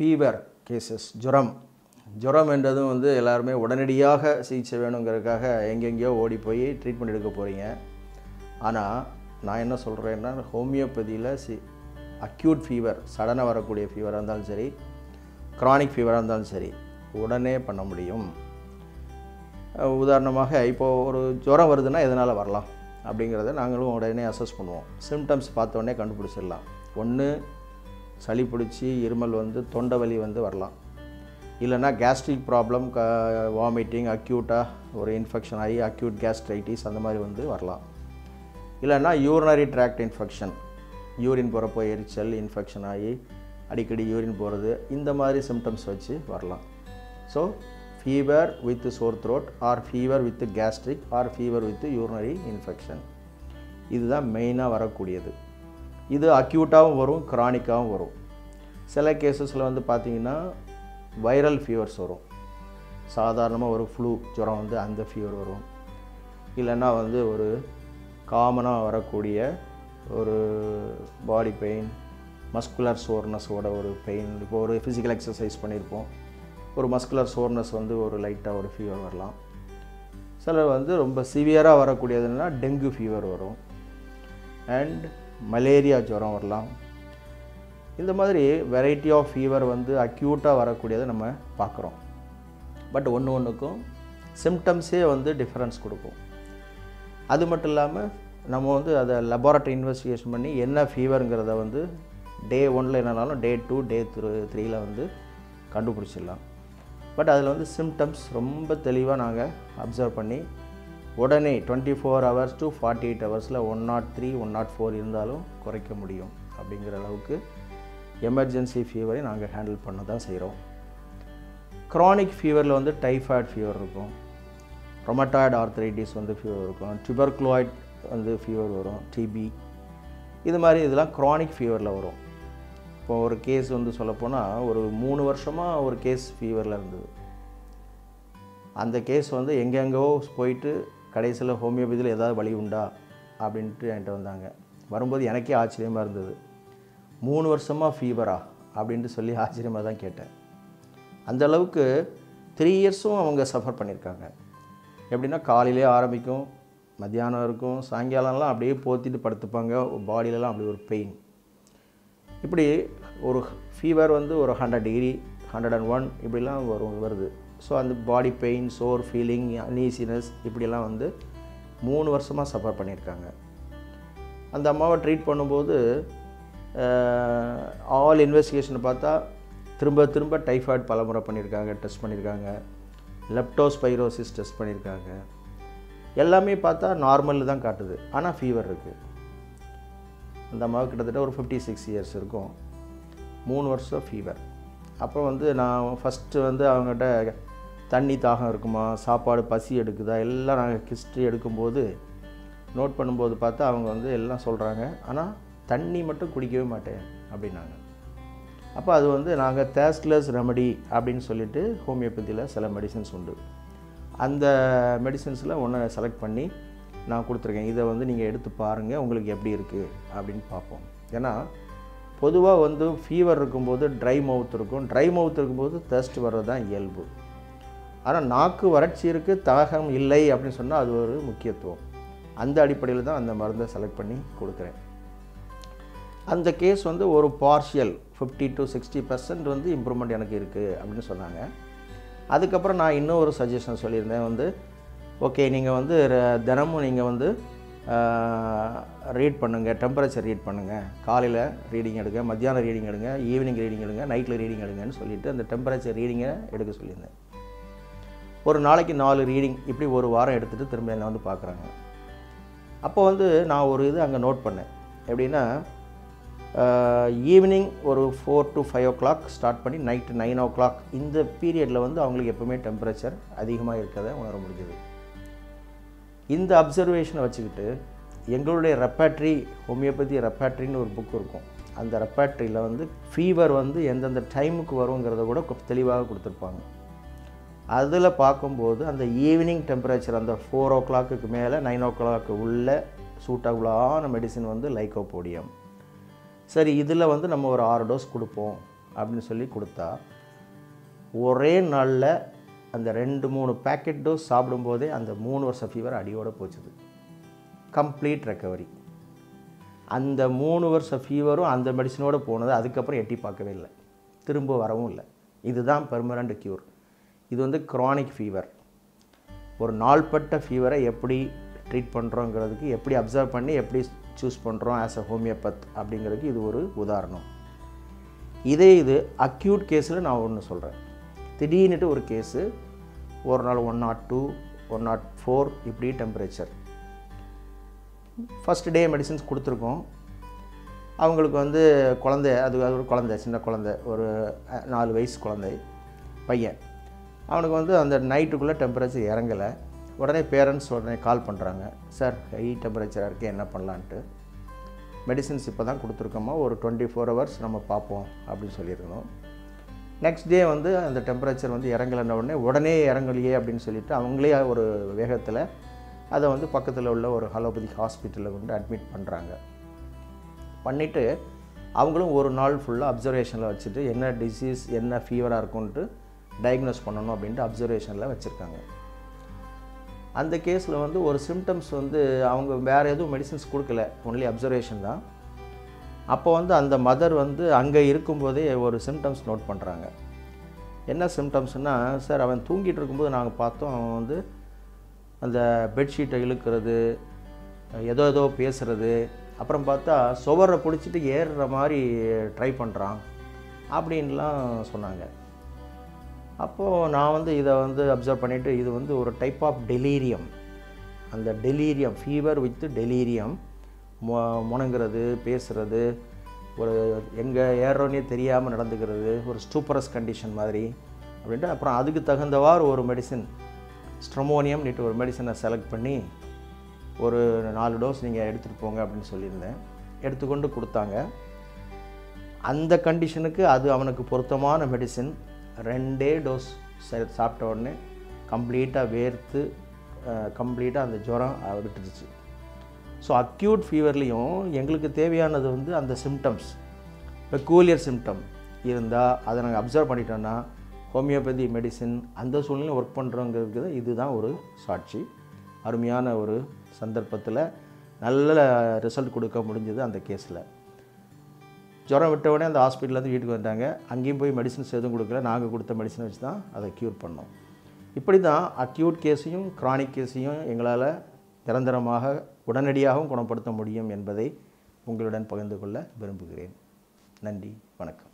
fever cases ஜுரம் ஜுரம் என்றதும் வந்து எல்லாருமே உடனடியாக சிகிச்சை வேணுங்கிறதுக்காக எங்கெங்கேயோ ஓடி போய் ட்ரீட்மெண்ட் எடுக்க போகிறீங்க ஆனால் நான் என்ன சொல்கிறேன்னா ஹோமியோபதியில் சி அக்யூட் ஃபீவர் சடனாக வரக்கூடிய ஃபீவராக இருந்தாலும் சரி க்ரானிக் ஃபீவராக இருந்தாலும் சரி உடனே பண்ண முடியும் அஹ் உதாரணமாக இப்போது ஒரு ஜுரம் வருதுன்னா எதனால் வரலாம் அப்படிங்கிறத நாங்களும் உடனே அசஸ் பண்ணுவோம் சிம்டம்ஸ் பார்த்த உடனே கண்டுபிடிச்சிடலாம் ஒன்று சளி பிடிச்சி இருமல் வந்து தொண்டை வலி வந்து வரலாம் இல்லைன்னா கேஸ்ட்ரிக் ப்ராப்ளம் க வாமிட்டிங் அக்யூட்டாக ஒரு இன்ஃபெக்ஷன் ஆகி அக்யூட் கேஸ்ட்ரைட்டிஸ் அந்த மாதிரி வந்து வரலாம் இல்லைன்னா யூரினரி ட்ராக்ட் இன்ஃபெக்ஷன் யூரின் போகிறப்போ எரிச்சல் இன்ஃபெக்ஷன் ஆகி அடிக்கடி யூரின் போகிறது இந்த மாதிரி சிம்டம்ஸ் வச்சு வரலாம் so fever with sore throat or fever with gastric or fever with urinary infection இதுதான் மெயினாக வரக்கூடியது இது அக்யூட்டாகவும் வரும் க்ரானிக்காகவும் வரும் சில கேசஸில் வந்து பார்த்திங்கன்னா வைரல் ஃபீவர்ஸ் வரும் சாதாரணமாக ஒரு ஃப்ளூ ஜுரம் வந்து அந்த ஃபீவர் வரும் இல்லைன்னா வந்து ஒரு காமனாக வரக்கூடிய ஒரு பாடி பெயின் மஸ்குலர் சோர்னஸோட ஒரு பெயின் இப்போ ஒரு ஃபிசிக்கல் எக்ஸசைஸ் பண்ணியிருப்போம் ஒரு மஸ்குலர் சோர்னஸ் வந்து ஒரு லைட்டாக ஒரு ஃபீவர் வரலாம் சிலர் வந்து ரொம்ப சிவியராக வரக்கூடியதுன்னா டெங்கு ஃபீவர் வரும் அண்ட் மலேரியா ஜுரம் வரலாம் இந்த மாதிரி வெரைட்டி ஆஃப் ஃபீவர் வந்து அக்யூட்டாக வரக்கூடியதை நம்ம பார்க்குறோம் பட் ஒன்று ஒன்றுக்கும் சிம்டம்ஸே வந்து டிஃப்ரென்ஸ் கொடுக்கும் அது மட்டும் இல்லாமல் நம்ம வந்து அதை லெபார்ட்டரி இன்வெஸ்டிகேஷன் பண்ணி என்ன ஃபீவருங்கிறத வந்து டே ஒனில் என்னன்னாலும் டே டூ டே த்ரீ த்ரீயில் வந்து கண்டுபிடிச்சிடலாம் பட் அதில் வந்து சிம்டம்ஸ் ரொம்ப தெளிவாக நாங்கள் அப்சர்வ் பண்ணி உடனே twenty four hours to forty eight ஹவர்ஸில் one nought three one nought four இருந்தாலும் குறைக்க முடியும் அப்படிங்கிற அளவுக்கு எமர்ஜென்சி ஃபீவரை நாங்கள் ஹேண்டில் பண்ண தான் செய்கிறோம் க்ரானிக் ஃபீவரில் வந்து டைஃபாய்டு ஃபீவர் இருக்கும் ரொமட்டாய்டு ஆர்த்தரைட்டிஸ் வந்து ஃபீவர் இருக்கும் டியூபர்குலாய்ட் வந்து ஃபீவர் வரும் டிபி இது மாதிரி இதெல்லாம் க்ரானிக் ஃபீவரில் வரும் இப்போ ஒரு கேஸ் வந்து சொல்லப்போனால் ஒரு மூணு வருஷமாக ஒரு கேஸ் ஃபீவரில் இருந்தது அந்த கேஸ் வந்து எங்கெங்கோ போயிட்டு கடைசியில் ஹோமியோபதியில் ஏதாவது வழி உண்டா அப்படின்ட்டு என்கிட்ட வந்தாங்க வரும்போது எனக்கே ஆச்சரியமாக இருந்தது மூணு வருஷமாக ஃபீவரா அப்படின்ட்டு சொல்லி ஆச்சரியமாக தான் கேட்டேன் அந்த அளவுக்கு த்ரீ இயர்ஸும் அவங்க சஃபர் பண்ணியிருக்காங்க எப்படின்னா காலையிலே ஆரம்பிக்கும் மத்தியானம் இருக்கும் சாயங்காலம்லாம் அப்படியே போத்திட்டு படுத்துப்பாங்க பாடியிலலாம் அப்படி ஒரு பெயின் இப்படி ஒரு ஃபீவர் வந்து ஒரு hundred degree hundred and one இப்படிலாம் வரும் வருது ஸோ அந்த body pain sore feeling uneasiness இப்படியெல்லாம் வந்து மூணு வருஷமாக சஃபர் பண்ணியிருக்காங்க அந்த அம்மாவை ட்ரீட் பண்ணும்போது ஆல் இன்வெஸ்டிகேஷனை பார்த்தா திரும்ப திரும்ப டைஃபாய்டு பலமுறை பண்ணியிருக்காங்க டெஸ்ட் பண்ணியிருக்காங்க லெப்டோஸ்பைரோசிஸ் டெஸ்ட் பண்ணியிருக்காங்க எல்லாமே பார்த்தா நார்மல் தான் காட்டுது ஆனால் ஃபீவர் இருக்குது அந்த அம்மாவுக்கு கிட்டத்தட்ட ஒரு ஃபிஃப்டி சிக்ஸ் இயர்ஸ் இருக்கும் மூணு வருஷம் ஃபீவர் அப்புறம் வந்து நான் ஃபஸ்ட்டு வந்து அவங்ககிட்ட தண்ணி தாகம் இருக்குமா சாப்பாடு பசி எடுக்குதா எல்லாம் நாங்கள் ஹிஸ்ட்ரி எடுக்கும்போது நோட் பண்ணும்போது பார்த்தா அவங்க வந்து எல்லாம் சொல்கிறாங்க ஆனால் தண்ணி மட்டும் குடிக்கவே மாட்டேன் அப்படின்னாங்க அப்போ அது வந்து நாங்கள் தேஸ்ட்லெஸ் ரெமடி அப்படின்னு சொல்லிட்டு ஹோமியோபதியில் சில மெடிசன்ஸ் உண்டு அந்த மெடிசன்ஸில் ஒன்றை செலக்ட் பண்ணி நான் கொடுத்துருக்கேன் இதை வந்து நீங்கள் எடுத்து பாருங்கள் உங்களுக்கு எப்படி இருக்குது அப்படின்னு பார்ப்போம் ஏன்னா பொதுவாக வந்து ஃபீவர் இருக்கும்போது ட்ரை மவுத் இருக்கும் ட்ரை மவுத் இருக்கும்போது தெஸ்ட் வர்றது தான் இயல்பு ஆனால் நாக்கு வறட்சி இருக்குது தாகம் இல்லை அப்படின்னு சொன்னால் அது ஒரு முக்கியத்துவம் அந்த அடிப்படையில் தான் அந்த மருந்தை செலக்ட் பண்ணி கொடுக்குறேன் அந்த கேஸ் வந்து ஒரு partial fifty to sixty percent வந்து இம்ப்ரூவ்மெண்ட் எனக்கு இருக்குது அப்படின்னு சொன்னாங்க அதுக்கப்புறம் நான் இன்னும் ஒரு சஜஷன் சொல்லியிருந்தேன் வந்து ஓகே நீங்கள் வந்து ர- தினமும் நீங்கள் வந்து ரீட் பண்ணுங்கள் டெம்பரேச்சர் ரீட் பண்ணுங்கள் காலையில் ரீடிங் எடுங்க மத்தியானம் ரீடிங் எடுங்க ஈவினிங் ரீடிங் எடுங்க நைட்டில் ரீடிங் எடுங்கன்னு சொல்லிட்டு அந்த டெம்பரேச்சர் ரீடிங்கை எடுக்க சொல்லியிருந்தேன் ஒரு நாளைக்கு நாலு ரீடிங் இப்படி ஒரு வாரம் எடுத்துகிட்டு திரும்ப என்னை வந்து பார்க்குறாங்க அப்போ வந்து நான் ஒரு இது அங்கே நோட் பண்ணேன் எப்படின்னா ஈவினிங் ஒரு four to five o'clock start பண்ணி நைட்டு நைன் ஓ கிளாக் இந்த பீரியடில் வந்து அவங்களுக்கு எப்போவுமே டெம்பரேச்சர் அதிகமாக இருக்கிறத உணர முடிஞ்சது இந்த அப்சர்வேஷனை வச்சுக்கிட்டு எங்களுடைய ரெப்பாட்ரி ஹோமியோபதி ரெப்பாட்ரின்னு ஒரு புக் இருக்கும் அந்த ரெப்பாட்ரியில் வந்து ஃபீவர் வந்து எந்தெந்த டைமுக்கு வருங்கிறத கூட கு- தெளிவாக கொடுத்துருப்பாங்க அதில் பார்க்கும்போது அந்த ஈவினிங் டெம்பரேச்சர் அந்த ஃபோர் ஓ கிளாக்குக்கு மேலே நைன் ஓ கிளாக்கு உள்ள சூட்டபுளான மெடிசின் வந்து லைக்கோபோடியம் சரி இதில் வந்து நம்ம ஒரு ஆறு டோஸ் கொடுப்போம் அப்படின்னு சொல்லி கொடுத்தா ஒரே நாளில் அந்த ரெண்டு மூணு பேக்கெட் டோஸ் சாப்பிடும்போதே அந்த மூணு வருஷம் ஃபீவர் அடியோடு போச்சுது கம்ப்ளீட் ரெக்கவரி அந்த மூணு வருஷம் ஃபீவரும் அந்த மெடிசனோடு போனது அதுக்கப்புறம் எட்டி பார்க்கவே இல்லை திரும்ப வரவும் இல்லை இதுதான் பெர்மனண்ட் க்யூர் இது வந்து க்ரானிக் ஃபீவர் ஒரு நாள்பட்ட ஃபீவரை எப்படி ட்ரீட் பண்ணுறோங்கிறதுக்கு எப்படி அப்சர்வ் பண்ணி எப்படி சூஸ் பண்ணுறோம் ஆஸ் அ ஹோமியோபத் அப்படிங்கிறதுக்கு இது ஒரு உதாரணம் இதே இது அக்யூட் கேஸில் நான் ஒன்று சொல்கிறேன் திடீர்னுட்டு ஒரு கேஸு ஒரு நாள் one nought two one nought four இப்படி டெம்பரேச்சர் ஃபஸ்ட் டே மெடிசின்ஸ் கொடுத்துருக்கோம் அவங்களுக்கு வந்து குழந்தை அது அது ஒரு குழந்தை சின்ன குழந்தை ஒரு அஹ், நாலு வயசு குழந்தை பையன் அவனுக்கு வந்து அந்த நைட்டுக்குள்ளே டெம்பரேச்சர் இறங்கலை உடனே பேரண்ட்ஸ் உடனே கால் பண்ணுறாங்க சார் ஹை டெம்பரேச்சராக இருக்குது என்ன பண்ணலான்ட்டு மெடிசின்ஸ் இப்போ தான் கொடுத்துருக்கோமா ஒரு டுவெண்ட்டி ஃபோர் ஹவர்ஸ் நம்ம பார்ப்போம் அப்படின்னு சொல்லியிருந்தோம் நெக்ஸ்ட் டே வந்து அந்த டெம்பரேச்சர் வந்து இறங்கலைன்ன உடனே உடனே இறங்கலையே அப்படின்னு சொல்லிட்டு அவங்களே ஒரு வேகத்தில் அதை வந்து பக்கத்தில் உள்ள ஒரு அலோபதிக் ஹாஸ்பிட்டலில் கொண்டு அட்மிட் பண்ணுறாங்க பண்ணிவிட்டு அவங்களும் ஒரு நாள் ஃபுல்லாக அப்சர்வேஷனில் வச்சுட்டு என்ன டிசீஸ் என்ன ஃபீவராக இருக்கும்ன்ட்டு டயக்னோஸ் பண்ணணும் அப்படின்ட்டு அப்சர்வேஷனில் வச்சுருக்காங்க அந்த கேஸில் வந்து ஒரு சிம்டம்ஸ் வந்து அவங்க வேறு எதுவும் மெடிசின்ஸ் கொடுக்கல ஒன்லி அப்சர்வேஷன் தான் அப்போ வந்து அந்த மதர் வந்து அங்கே இருக்கும்போதே ஒரு சிம்டம்ஸ் நோட் பண்ணுறாங்க என்ன சிம்டம்ஸ்னால் சார் அவன் தூங்கிட்டு இருக்கும்போது நாங்கள் பார்த்தோம் அவன் வந்து அந்த பெட்ஷீட்டை இழுக்கிறது ஏதோ ஏதோ பேசுகிறது அப்புறம் பார்த்தா சுவரை பிடிச்சிட்டு ஏறுற மாதிரி ட்ரை பண்ணுறான் அப்படின்லாம் சொன்னாங்க அப்போது நான் வந்து இதை வந்து அப்சர்வ் பண்ணிவிட்டு இது வந்து ஒரு டைப் ஆஃப் டெலீரியம் அந்த டெலீரியம் ஃபீவர் வித் டெலீரியம் மொ முணங்குறது பேசுகிறது ஒரு எங்கே ஏறுறோன்னே தெரியாமல் நடந்துக்கிறது ஒரு ஸ்டூப்பரஸ் கண்டிஷன் மாதிரி அப்படின்ட்டு அப்புறம் அதுக்கு தகுந்தவாறு ஒரு மெடிசின் ஸ்ட்ரமோனியம்னுட்டு ஒரு மெடிசனை செலக்ட் பண்ணி ஒரு நாலு டோஸ் நீங்கள் எடுத்துகிட்டு போங்க அப்படின்னு சொல்லியிருந்தேன் எடுத்துக்கொண்டு கொடுத்தாங்க அந்த கண்டிஷனுக்கு அது அவனுக்கு பொருத்தமான மெடிசின் ரெண்டே டோஸ் சாப்பிட்ட உடனே கம்ப்ளீட்டாக வேர்த்து கம்ப்ளீட்டாக அந்த ஜுரம் அஹ், விட்டுருச்சு ஸோ அக்யூட் ஃபீவர்லேயும் எங்களுக்கு தேவையானது வந்து அந்த சிம்டம்ஸ் பெக்கூலியர் சிம்டம் இருந்தால் அதை நாங்கள் அப்சர்வ் பண்ணிட்டோன்னா ஹோமியோபதி மெடிசின் அந்த சூழ்நிலையும் ஒர்க் பண்ணுறோங்கிறதுக்கு இதுதான் ஒரு சாட்சி அருமையான ஒரு சந்தர்ப்பத்தில் நல்ல ரிசல்ட் கொடுக்க முடிஞ்சது அந்த கேஸில் ஜுரம் விட்ட உடனே அந்த ஹாஸ்பிட்டல்லேருந்து வீட்டுக்கு வந்தாங்க அங்கேயும் போய் மெடிசின்ஸ் எதுவும் கொடுக்கல நாங்கள் கொடுத்த மெடிசனை வச்சு தான் அதை க்யூர் பண்ணோம் இப்படி தான் அக்யூட் கேஸையும் க்ரானிக் கேஸையும் எங்களால் நிரந்தரமாக உடனடியாகவும் குணப்படுத்த முடியும் என்பதை உங்களுடன் பகிர்ந்து கொள்ள விரும்புகிறேன் நன்றி வணக்கம்